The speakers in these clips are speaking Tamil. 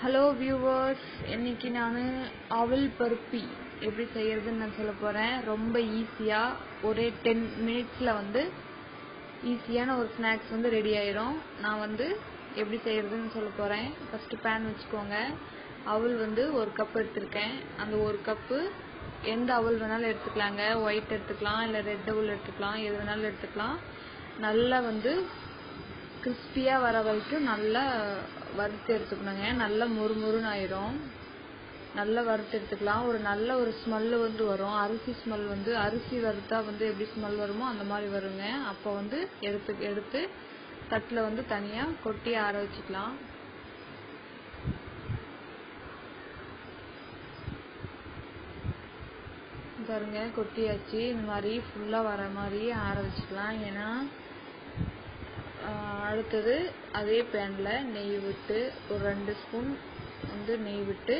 ஹலோ வியூவர்ஸ் இன்னைக்கு நான் அவல் பருப்பி எப்படி செய்யறதுன்னு நான் சொல்ல போகிறேன் ரொம்ப ஈஸியாக ஒரே டென் மினிட்ஸில் வந்து ஈஸியான ஒரு ஸ்நாக்ஸ் வந்து ரெடி ஆயிரும் நான் வந்து எப்படி செய்யறதுன்னு சொல்ல போகிறேன் ஃபஸ்ட்டு பேன் வச்சுக்கோங்க அவல் வந்து ஒரு கப் எடுத்திருக்கேன் அந்த ஒரு கப்பு எந்த அவல் வேணாலும் எடுத்துக்கலாங்க ஒயிட் எடுத்துக்கலாம் இல்லை ரெட் அவல் எடுத்துக்கலாம் எது வேணாலும் எடுத்துக்கலாம் நல்லா வந்து கிறிஸ்பியாக வர வரைக்கும் நல்லா வறுத்து எடுத்துக்கணுங்க நல்லா மொறுமொறுன்னு ஆயிரும் நல்லா வறுத்து எடுத்துக்கலாம் ஒரு நல்ல ஒரு ஸ்மெல்லு வந்து வரும் அரிசி ஸ்மெல் வந்து அரிசி வறுத்தா வந்து எப்படி ஸ்மெல் வருமோ அந்த மாதிரி வருங்க அப்போ வந்து எடுத்து எடுத்து தட்டில் வந்து தனியாக கொட்டி ஆற வச்சுக்கலாம் பாருங்க கொட்டியாச்சு இந்த மாதிரி ஃபுல்லாக வர மாதிரி ஆற வச்சுக்கலாம் ஏன்னா அடுத்தது அதே பேனில் நெய் விட்டு ஒரு ரெண்டு ஸ்பூன் வந்து நெய் விட்டு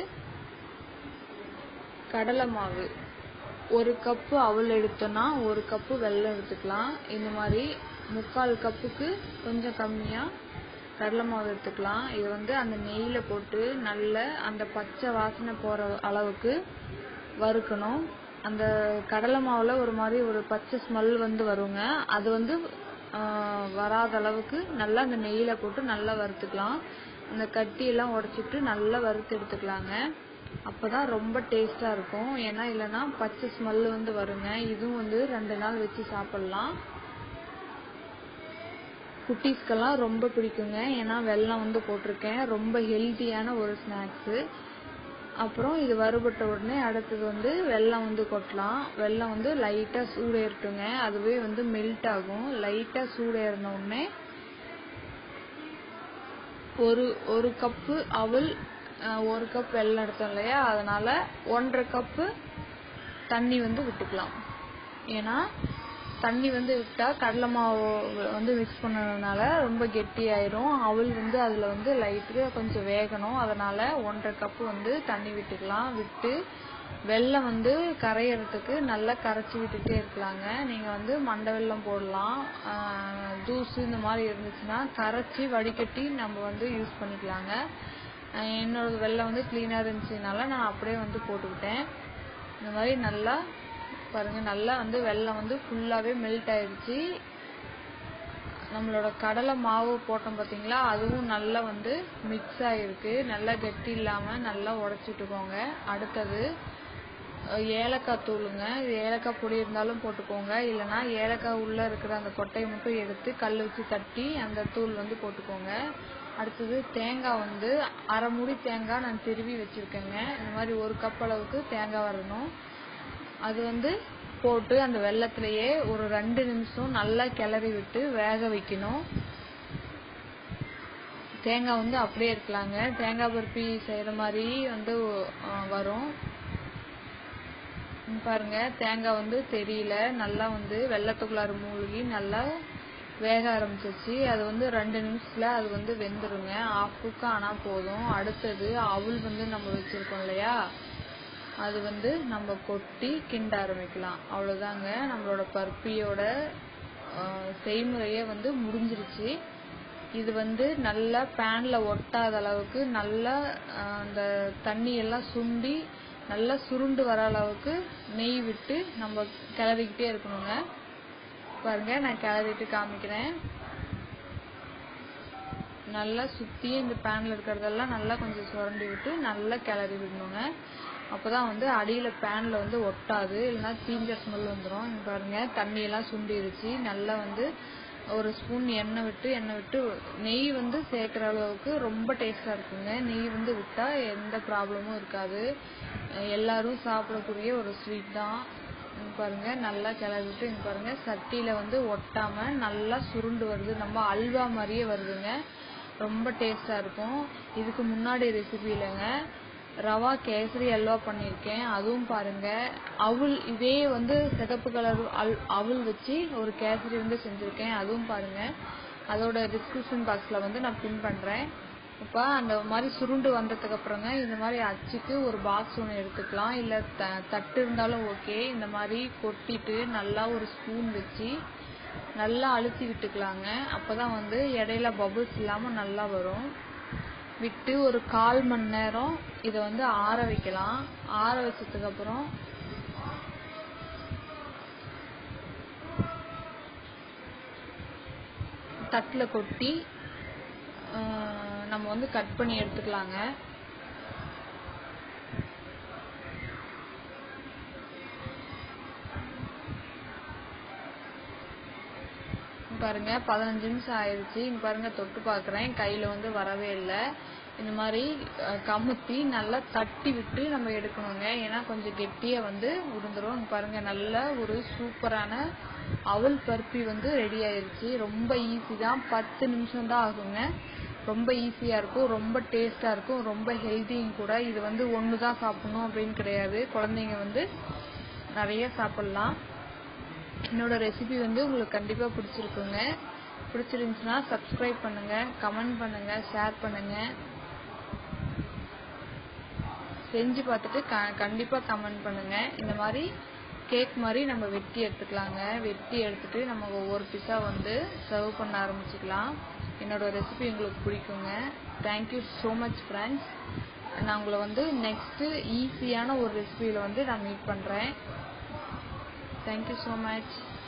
கடலை மாவு ஒரு கப்பு அவல் எடுத்தோன்னா ஒரு கப்பு வெல்லம் எடுத்துக்கலாம் இந்த மாதிரி முக்கால் கப்புக்கு கொஞ்சம் கம்மியாக கடலை மாவு எடுத்துக்கலாம் இது வந்து அந்த நெய்யில் போட்டு நல்ல அந்த பச்சை வாசனை போகிற அளவுக்கு வறுக்கணும் அந்த கடலை மாவில் ஒரு மாதிரி ஒரு பச்சை ஸ்மெல் வந்து வருங்க அது வந்து வராத அளவுக்கு நல்லா அந்த நெய்யில் போட்டு நல்லா வறுத்துக்கலாம் அந்த கட்டியெல்லாம் உடச்சிட்டு நல்லா வறுத்து எடுத்துக்கலாங்க அப்போ தான் ரொம்ப டேஸ்ட்டாக இருக்கும் ஏன்னா இல்லைன்னா பச்சை ஸ்மெல் வந்து வருங்க இதுவும் வந்து ரெண்டு நாள் வச்சு சாப்பிட்லாம் குட்டீஸ்க்கெல்லாம் ரொம்ப பிடிக்குங்க ஏன்னா வெல்லம் வந்து போட்டிருக்கேன் ரொம்ப ஹெல்த்தியான ஒரு ஸ்நாக்ஸு அப்புறம் இது வறுபட்ட உடனே அடுத்தது வந்து வெல்லம் வந்து கொட்டலாம் வெல்லம் வந்து லைட்டாக சூடேறட்டுங்க அதுவே வந்து மெல்ட் ஆகும் லைட்டாக சூடேறின உடனே ஒரு ஒரு கப்பு அவல் ஒரு கப் வெல்லம் எடுத்தோம் இல்லையா அதனால ஒன்றரை கப்பு தண்ணி வந்து விட்டுக்கலாம் ஏன்னா தண்ணி வந்து விட்டால் கடலை மாவு வந்து மிக்ஸ் பண்ணதுனால ரொம்ப கெட்டியாயிரும் அவல் வந்து அதில் வந்து லைட்டு கொஞ்சம் வேகணும் அதனால் ஒன்றரை கப்பு வந்து தண்ணி விட்டுக்கலாம் விட்டு வெல்லம் வந்து கரையிறதுக்கு நல்லா கரைச்சி விட்டுட்டே இருக்கலாங்க நீங்கள் வந்து மண்டை வெல்லம் போடலாம் ஜூஸ் இந்த மாதிரி இருந்துச்சுன்னா கரைச்சி வடிகட்டி நம்ம வந்து யூஸ் பண்ணிக்கலாங்க என்னோட வெல்லம் வந்து க்ளீனாக இருந்துச்சுனால நான் அப்படியே வந்து போட்டுக்கிட்டேன் இந்த மாதிரி நல்லா பாருங்க நல்லா வந்து வெல்லம் வந்து ஃபுல்லாகவே மெல்ட் ஆயிடுச்சு நம்மளோட கடலை மாவு போட்டோம் பார்த்தீங்களா அதுவும் நல்லா வந்து மிக்ஸ் ஆகிருக்கு நல்லா கெட்டி இல்லாமல் நல்லா உடச்சிட்டுக்கோங்க அடுத்தது ஏலக்காய் தூளுங்க இது ஏலக்காய் பொடி இருந்தாலும் போட்டுக்கோங்க இல்லைனா ஏலக்காய் உள்ளே இருக்கிற அந்த கொட்டையை மட்டும் எடுத்து கல் வச்சு தட்டி அந்த தூள் வந்து போட்டுக்கோங்க அடுத்தது தேங்காய் வந்து அரை மூடி தேங்காய் நான் திருவி வச்சுருக்கேங்க இந்த மாதிரி ஒரு கப் அளவுக்கு தேங்காய் வரணும் அது வந்து போட்டு அந்த வெள்ளத்திலேயே ஒரு ரெண்டு நிமிஷம் நல்லா கிளறி விட்டு வேக வைக்கணும் தேங்காய் வந்து அப்படியே இருக்கலாங்க தேங்காய் பருப்பி செய்கிற மாதிரி வந்து வரும் பாருங்க தேங்காய் வந்து தெரியல நல்லா வந்து வெள்ளத்துக்குள்ளார மூழ்கி நல்லா வேக ஆரம்பிச்சிச்சு அது வந்து ரெண்டு நிமிஷத்துல அது வந்து வெந்துருங்க ஆஃப் குக் ஆனால் போதும் அடுத்தது அவள் வந்து நம்ம வச்சுருக்கோம் இல்லையா அது வந்து நம்ம கொட்டி கிண்ட ஆரம்பிக்கலாம் அவ்வளோதாங்க நம்மளோட பருப்பியோட செய்முறையே வந்து முடிஞ்சிருச்சு இது வந்து நல்லா பேனில் ஒட்டாத அளவுக்கு நல்லா அந்த தண்ணியெல்லாம் சுண்டி நல்லா சுருண்டு வர அளவுக்கு நெய் விட்டு நம்ம கிளறிக்கிட்டே இருக்கணுங்க பாருங்க நான் கிளறிட்டு காமிக்கிறேன் நல்லா சுற்றி இந்த பேனில் இருக்கிறதெல்லாம் நல்லா கொஞ்சம் சுரண்டி விட்டு நல்லா கிளறி விடணுங்க அப்போ தான் வந்து அடியில் பேனில் வந்து ஒட்டாது இல்லைன்னா தீஞ்ச ஸ்மெல் வந்துடும் இங்கே பாருங்கள் தண்ணியெல்லாம் சுண்டிருச்சு நல்லா வந்து ஒரு ஸ்பூன் எண்ணெய் விட்டு எண்ணெய் விட்டு நெய் வந்து சேர்க்குற அளவுக்கு ரொம்ப டேஸ்ட்டாக இருக்குங்க நெய் வந்து விட்டால் எந்த ப்ராப்ளமும் இருக்காது எல்லாரும் சாப்பிடக்கூடிய ஒரு ஸ்வீட் தான் பாருங்க நல்லா கிளறிட்டு இங்கே பாருங்க சட்டியில் வந்து ஒட்டாமல் நல்லா சுருண்டு வருது நம்ம அல்வா மாதிரியே வருதுங்க ரொம்ப டேஸ்ட்டாக இருக்கும் இதுக்கு முன்னாடி ரெசிபி இல்லைங்க ரவா கேசரி அல்வா பண்ணியிருக்கேன் அதுவும் பாருங்க அவள் இதே வந்து சிகப்பு கலர் அல் அவள் வச்சு ஒரு கேசரி வந்து செஞ்சுருக்கேன் அதுவும் பாருங்க அதோட டிஸ்கிரிப்ஷன் பாக்ஸில் வந்து நான் பின் பண்ணுறேன் இப்போ அந்த மாதிரி சுருண்டு வந்ததுக்கு அப்புறங்க இந்த மாதிரி அச்சுக்கு ஒரு பாக்ஸ் ஒன்று எடுத்துக்கலாம் இல்லை த தட்டு இருந்தாலும் ஓகே இந்த மாதிரி கொட்டிட்டு நல்லா ஒரு ஸ்பூன் வச்சு நல்லா அழுத்தி விட்டுக்கலாங்க அப்போ தான் வந்து இடையில பபுள்ஸ் இல்லாமல் நல்லா வரும் விட்டு ஒரு கால் மணி நேரம் இதை வந்து ஆற வைக்கலாம் ஆற வச்சதுக்கு அப்புறம் தட்டில் கொட்டி ஆஹ், நம்ம வந்து கட் பண்ணி எடுத்துக்கலாங்க இங்க பாருங்க பதினஞ்சு நிமிஷம் ஆயிடுச்சு இங்க பாருங்க தொட்டு பார்க்குறேன் கையில் வந்து வரவே இல்லை இந்த மாதிரி அஹ், கமுத்தி நல்லா தட்டி விட்டு நம்ம எடுக்கணுங்க ஏன்னா கொஞ்சம் கெட்டியாக வந்து உருந்துரும் இங்க பாருங்க நல்ல ஒரு சூப்பரான அவல் பருப்பி வந்து ரெடி ஆயிருச்சு ரொம்ப ஈஸி தான் பத்து நிமிஷம் தான் ஆகுங்க ரொம்ப ஈஸியாக இருக்கும் ரொம்ப டேஸ்ட்டாக இருக்கும் ரொம்ப ஹெல்த்தியும் கூட இது வந்து ஒன்று தான் சாப்பிடணும் அப்படின்னு கிடையாது குழந்தைங்க வந்து நிறைய சாப்பிட்லாம் என்னோட ரெசிபி வந்து உங்களுக்கு கண்டிப்பாக பிடிச்சிருக்குங்க பிடிச்சிருந்துச்சுன்னா சப்ஸ்கிரைப் பண்ணுங்க கமெண்ட் பண்ணுங்க ஷேர் பண்ணுங்க செஞ்சு பார்த்துட்டு க கண்டிப்பாக கமெண்ட் பண்ணுங்க இந்த மாதிரி கேக் மாதிரி நம்ம வெட்டி எடுத்துக்கலாங்க வெட்டி எடுத்துட்டு நம்ம ஒவ்வொரு பீஸாக வந்து சர்வ் பண்ண ஆரம்பிச்சுக்கலாம் என்னோட ரெசிபி உங்களுக்கு பிடிக்குங்க தேங்க்யூ ஸோ மச் ஃப்ரெண்ட்ஸ் நான் உங்களை வந்து நெக்ஸ்ட்டு ஈஸியான ஒரு ரெசிபியில் வந்து நான் மீட் பண்ணுறேன் Thank you so much.